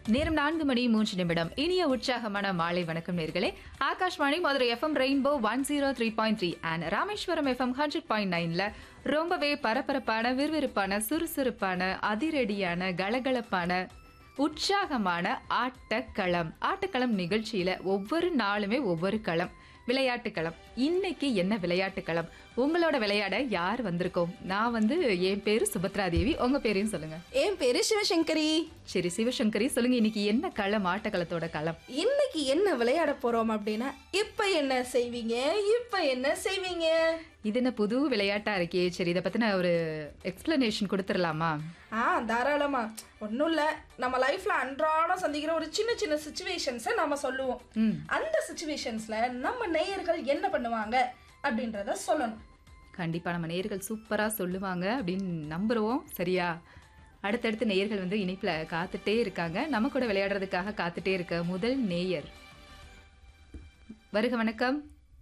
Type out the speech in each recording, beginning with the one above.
நேரம் நான்கு மணி மூன்று நிமிடம் இனிய உற்சாகமான மாலை வணக்கம் நேர்களே Akashvani Madurai FM rainbow one zero three point three and Rameswaram FM hundred point நைன்ல ரொம்பவே பரபரப்பான விறுவிறுப்பான சுறுசுறுப்பான அதிரடியான கலகலப்பான உற்சாகமான ஆட்டக்களம் ஆட்டக்களம் நிகழ்ச்சியில ஒவ்வொரு நாளுமே ஒவ்வொரு களம் விளையாட்டு களம் இன்னைக்கு என்ன விளையாட்டு களம் உங்களோட விளையாட யார் வந்திருக்கோம் நான் வந்து என் பேரு சுபத்ரா தேவி உங்க பேரையும் சொல்லுங்க என் பேரு சிவசங்கரி சரி சிவசங்கரி சொல்லுங்க இன்னைக்கு என்ன களம் ஆட்டக்களத்தோட களம் இன்னைக்கு என்ன விளையாட போறோம் அப்படின்னா இப்ப என்ன செய்வீங்க இப்ப என்ன செய்வீங்க இது என்ன புது விளையாட்டா இருக்கே சரி இதை பத்தின ஒரு எக்ஸ்பிளனேஷன் கொடுத்துடலாமா ஆ தாராளமா ஒன்றும் இல்லை நம்ம லைஃப்ல அன்றாடம் சந்திக்கிற ஒரு சின்ன சின்ன சுச்சுவேஷன்ஸை நம்ம சொல்லுவோம் ம் அந்த சுச்சுவேஷன்ஸ்ல நம்ம நேயர்கள் என்ன பண்ணுவாங்க அப்படின்றத சொல்லணும் கண்டிப்பா நம்ம நேயர்கள் சூப்பரா சொல்லுவாங்க அப்படின்னு நம்புறோம் சரியா அடுத்தடுத்து நேயர்கள் வந்து இணைப்புல காத்துட்டே இருக்காங்க நம்ம கூட விளையாடுறதுக்காக காத்துட்டே இருக்க முதல் நேயர் வருக வணக்கம்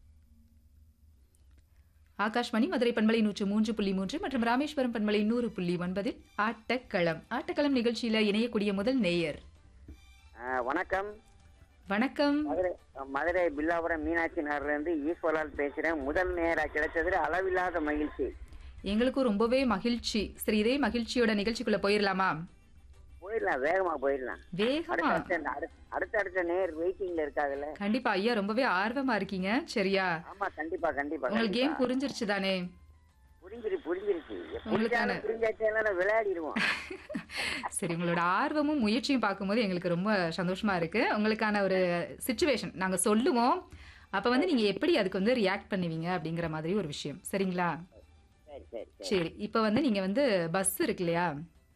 ஆகாஷ்மணி மதுரை பண்பலை நூற்று மூன்று புள்ளி மூன்று மற்றும் ராமேஸ்வரம் பண்பலை நூறு புள்ளி ஒன்பதில் ஆட்டக்களம் ஆட்டக்களம் நிகழ்ச்சியில இணையக்கூடிய முதல் நேயர் ஆ, வணக்கம் வணக்கம் மதுரை மதுரை பில்லாபுரம் மீனாட்சி நகர்ல இருந்து ஈஸ்வரால் பேசுறேன் முதல் நேரா கிடைச்சதுல அளவில்லாத மகிழ்ச்சி எங்களுக்கும் ரொம்பவே மகிழ்ச்சி சரி இதே மகிழ்ச்சியோட நிகழ்ச்சிக்குள்ள போயிடலாமா போயிடலாம் வேகமா போயிடலாம் வேகமா அடுத்த அடுத்த அடுத்தடுத்த நேர் வெயிட்டிங்ல இருக்காங்கல்ல கண்டிப்பா ஐயா ரொம்பவே ஆர்வமா இருக்கீங்க சரியா ஆமா கண்டிப்பா கண்டிப்பா உங்களுக்கு கேம் கண்டிப்பா. புரிஞ்சிருச்சு தானே புரிஞ்சிரு புரிஞ்சிருச்சு உங்களுக்கான- புரிஞ்சாலும் புரிஞ்சாச்சும் விளையாடிடுவோம் சரி உங்களோட ஆர்வமும் முயற்சியும் பார்க்கும்போது எங்களுக்கு ரொம்ப சந்தோஷமா இருக்கு உங்களுக்கான ஒரு சுச்சுவேஷன் நாங்க சொல்லுவோம் அப்ப வந்து நீங்க எப்படி அதுக்கு வந்து ரியாக்ட் பண்ணுவீங்க அப்படிங்கிற மாதிரி ஒரு விஷயம் சரிங்களா சரி சரி சரி சரி இப்போ வந்து நீங்க வந்து பஸ் இருக்கு இல்லையா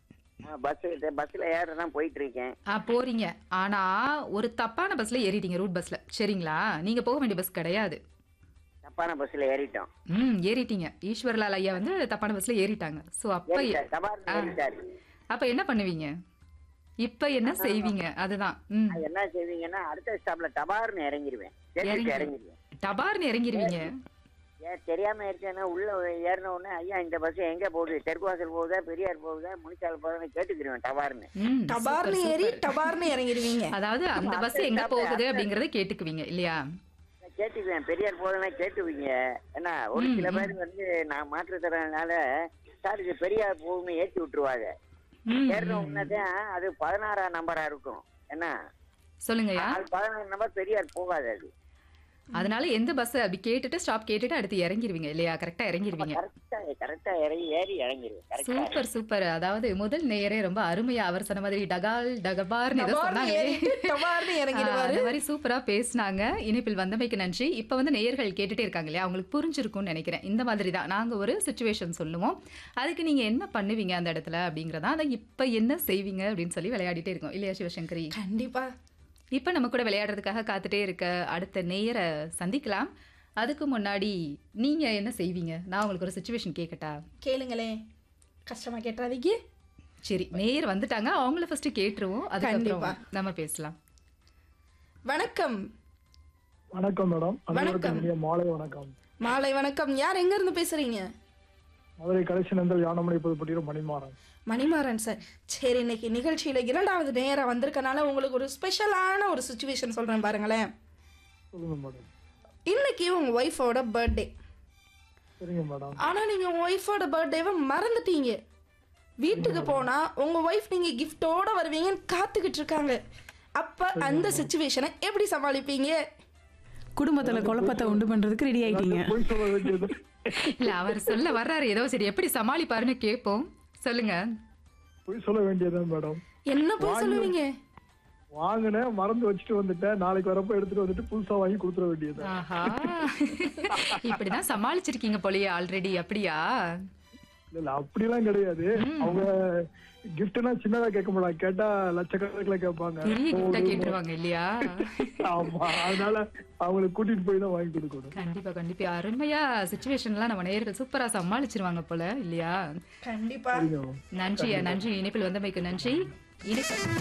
பஸ் பஸ்ல ஏறதான் போயிட்டு இருக்கேன் ஆ போறீங்க ஆனா ஒரு தப்பான பஸ்ல ஏறிட்டீங்க ரூட் பஸ்ல சரிங்களா நீங்க போக வேண்டிய பஸ் கிடையாது தப்பான பஸ்ல ஏறிட்டோம் ம் ஏறிட்டீங்க ஈஸ்வரலால் ஐயா வந்து தப்பான பஸ்ல ஏறிட்டாங்க ஸோ அப்ப ஏறிட்டாரு தபார்னு ஆ. ஏறிட்டாரு அப்ப என்ன பண்ணுவீங்க இப்ப என்ன செய்வீங்க அதுதான் ம் அது என்ன செய்வீங்கன்னா அடுத்த ஸ்டாப்ல தபார்னு இறங்கிருவேன் கேட்டுட்டு இறங்கி- இறங்கிருவேன் டபார்னு இறங்கிருவீங்க ஏன் தெரியாம இருக்கேன்னா உள்ள ஏறின உடனே ஐயா இந்த பஸ் எங்க போகுது தெற்குவாசல் போகுதா பெரியார் போகுதா முனிச்சால் போகுதான்னு கேட்டுக்கிருவேன் டவார்னு ம் டபார்னு சூப்பர், ஏறி சூப்பர். டபார்னு இறங்கிடுவீங்க அதாவது அந்த பஸ் எங்க போகுது அப்படிங்கறத கேட்டுக்குவீங்க இல்லையா கேட்டுக்குவேன் பெரியார் போகுதுன்னா கேட்டுவீங்க ஏன்னா ஒரு ம், சில ம். பேர் வந்து நான் மாற்றுத்திறனால சார் இது பெரியார் போகும்னு ஏற்றி விட்டுருவாங்க ம், ஏறின ம். உடனே அது பதினாறாம் நம்பரா இருக்கும் என்ன சொல்லுங்கய்யா அது பதினாறு நம்பர் பெரியார் போகாது அது அதனால எந்த பஸ் அப்படி கேட்டுட்டு ஸ்டாப் கேட்டுட்டு அடுத்து இறங்கிருவீங்க இல்லையா கரெக்டா இறங்கிருவீங்க கரெக்டா கரெக்டா இறங்கி ஏறி இறங்கிடுவேன் கரெக்டா சூப்பர் சூப்பர் அதாவது முதல் நேரே ரொம்ப அருமையா அவர் சொன்ன மாதிரி டகால் டகபார்னு ஏதோ டபார்னு சொன்னாங்க ஏறிட்டு டபார்னு ஆ, இறங்கிடுவாரு அந்த மாதிரி சூப்பரா பேசுனாங்க இணைப்பில் வந்தமைக்கு நன்றி இப்ப வந்து நேயர்கள் கேட்டுட்டே இருக்காங்க இல்லையா அவங்களுக்கு புரிஞ்சிருக்கும்னு நினைக்கிறேன் இந்த மாதிரி தான் நாங்க ஒரு சுச்சுவேஷன் சொல்லுவோம் அதுக்கு நீங்க என்ன பண்ணுவீங்க அந்த இடத்துல அப்படிங்கறதா அதை இப்ப என்ன செய்வீங்க அப்படின்னு சொல்லி விளையாடிட்டே இருக்கோம் இல்லையா சிவசங்கரி கண்டிப்பா இப்ப நம்ம கூட விளையாடுறதுக்காக காத்துட்டே இருக்க அடுத்த நேயரை சந்திக்கலாம் அதுக்கு முன்னாடி நீங்க என்ன செய்வீங்க நான் உங்களுக்கு ஒரு சுச்சுவேஷன் கேட்கட்டா கேளுங்களேன் கஷ்டமா கேட்டுறாதீங்க சரி நேயர் வந்துட்டாங்க அவங்கள ஃபர்ஸ்ட் கேட்டுருவோம் அதுக்கப்புறம் கண்டிப்பா. நம்ம பேசலாம் வணக்கம் வணக்கம் மேடம் வணக்கம். அனைவருக்கும் இனிய மாலை வணக்கம் மாலை வணக்கம் யார் எங்க இருந்து பேசுறீங்க மதுரை கலெக்ஷன் நந்தல் யானமலை புதுப்பட்டியில் மணிமாறன் மணிமாறன் சார் சரி இன்னைக்கு நிகழ்ச்சியில இரண்டாவது நேரம் வந்திருக்கனால உங்களுக்கு ஒரு ஸ்பெஷலான ஒரு சுச்சுவேஷன் சொல்றேன் பாருங்களேன் சொல்லுங்க மேடம் இன்னைக்கு உங்க ஒய்ஃபோட பர்த்டே சரிங்க மேடம் ஆனா நீங்க உங்க ஒய்ஃபோட பர்த்டேவை மறந்துட்டீங்க வீட்டுக்கு போனா உங்க ஒய்ஃப் நீங்க கிஃப்டோட வருவீங்கன்னு காத்துக்கிட்டு இருக்காங்க அப்ப அந்த சுச்சுவேஷனை எப்படி சமாளிப்பீங்க குடும்பத்துல குழப்பத்தை உண்டு பண்றதுக்கு ரெடி ஆயிட்டீங்க பொய் சொல்ல வேண்டியது இல்ல அவர் சொல்ல வர்றாரு ஏதோ சரி எப்படி சமாளிப்பாருன்னு கேட்போம் சொல்லுங்க பொய் சொல்ல வேண்டியதுதான் மேடம் என்ன போய் சொல்லுவீங்க வாங்கினேன் மறந்து வச்சுட்டு வந்துட்டேன் நாளைக்கு வரப்ப எடுத்துட்டு வந்துட்டு புதுசா வாங்கி கொடுத்துட வேண்டியது ஆஹா இப்படிதான் சமாளிச்சிருக்கீங்க போலயே ஆல்ரெடி அப்படியா இல்ல இல்ல அப்படிலாம் கிடையாது அவங்க கிஃப்ட்னா சின்னதா கேட்க மாட்டாங்க கேட்டா லட்சக்கணக்கில் கேட்பாங்க பெரிய கிஃப்டா கேட்டுருவாங்க இல்லையா ஆமா அதனால அவங்களை கூட்டிட்டு போய் தான் வாங்கி கொடுக்கணும் கண்டிப்பா கண்டிப்பா அருமையா சுச்சுவேஷன்லாம் நம்ம நேயர்கள் சூப்பரா சமாளிச்சிருவாங்க போல இல்லையா கண்டிப்பா சரிங்க மேம் நன்றி நன்றி இணைப்பில் வந்தமைக்கு நன்றி இணைப்பு